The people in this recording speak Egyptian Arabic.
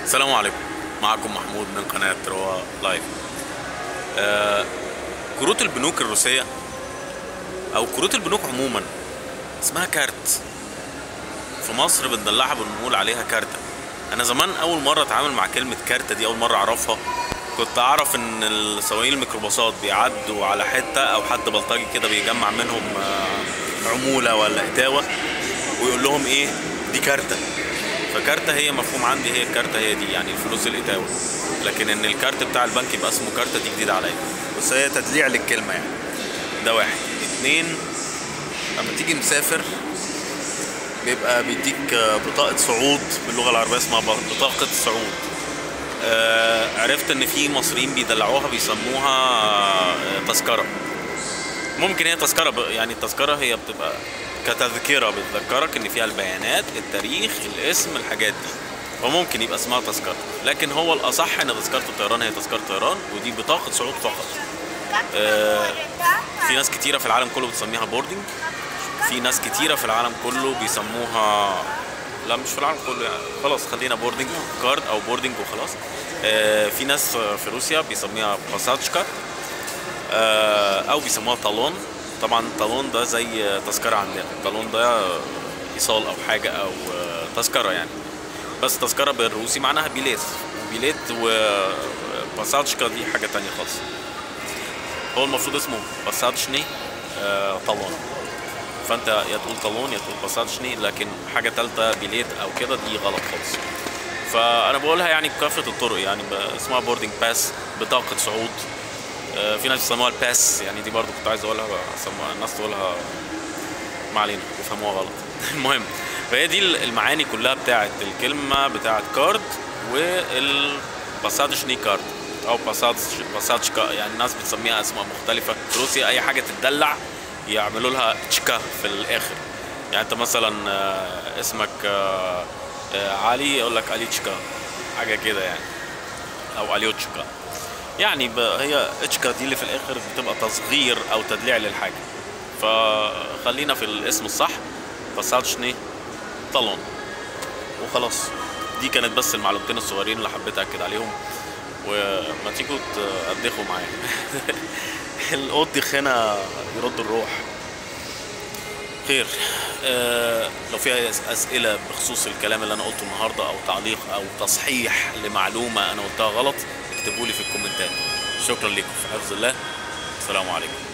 السلام عليكم معكم محمود من قناة روا لايف آه كروت البنوك الروسية أو كروت البنوك عموما اسمها كارت في مصر بندلعها بنقول عليها كارتة أنا زمان أول مرة أتعامل مع كلمة كارتة دي أول مرة أعرفها كنت أعرف إن سواقين الميكروباصات بيعدوا على حتة أو حد بلطجي كده بيجمع منهم آه، عمولة ولا إتاوة ويقول لهم إيه دي كارتة فكارتة هي مفهوم عندي هي الكارتة هي دي يعني الفلوس الإتاوة لكن إن الكارت بتاع البنك يبقى اسمه كارتة دي جديدة عليا بس هي تدليع للكلمة يعني ده واحد اتنين لما تيجي مسافر بيبقى بيديك آه، بطاقة صعود باللغة العربية اسمها بطاقة صعود آه، عرفت ان في مصريين بيدلعوها بيسموها آه، تذكرة ممكن هي تذكرة ب- يعني التذكرة هي بتبقى كتذكرة بتذكرك ان فيها البيانات التاريخ الاسم الحاجات دي وممكن يبقى اسمها تذكرة لكن هو الأصح ان تذكرة الطيران هي تذكرة طيران ودي بطاقة صعود فقط آه، في ناس كتيرة في العالم كله بتسميها بوردنج في ناس كتيرة في العالم كله بيسموها لا مش في العالم كله يعني خلاص خلينا بوردنج كارد او بوردنج وخلاص آه، في ناس في روسيا بيسميها باساتشكا آه، او بيسموها طالون طبعا طالون ده زي تذكرة عندنا طالون ده ايصال او حاجة او آه، تذكرة يعني بس تذكرة بالروسي معناها بيليت وبيليت وباساتشكا دي حاجة تانية خالص هو المفروض اسمه باساتشني آه، طالون فانت يا تقول طالون يا تقول باساتشني لكن حاجة تالتة بيليت او كده دي غلط خالص فانا بقولها يعني بكافة الطرق يعني ب- اسمها بوردنج باس بطاقة صعود آه، في ناس بيسموها الباس يعني دي برضو كنت عايز اقولها بسموها الناس تقولها ما علينا بيفهموها غلط المهم فهي دي المعاني كلها بتاعت الكلمة بتاعت كارد والباساتشني كارد او باساتش باساتشكا يعني الناس بتسميها اسماء مختلفة في روسيا اي حاجة تدلع يعملوا لها تشكا في الاخر يعني انت مثلا آه، اسمك آه، آه، علي يقول لك عليتشكا حاجة كده يعني او اليوتشكا يعني ب- هي اتشكا دي اللي في الاخر بتبقى تصغير او تدليع للحاجه فخلينا في الاسم الصح باساتشني طالون وخلاص دي كانت بس المعلومتين الصغيرين اللي حبيت اكد عليهم وما تيجوا تقدخوا معايا القط دخنا يرد الروح خير آه لو في أس- اسئله بخصوص الكلام اللي انا قلته النهارده او تعليق او تصحيح لمعلومه انا قلتها غلط اكتبوا لي في الكومنتات شكرا لكم في حفظ الله السلام عليكم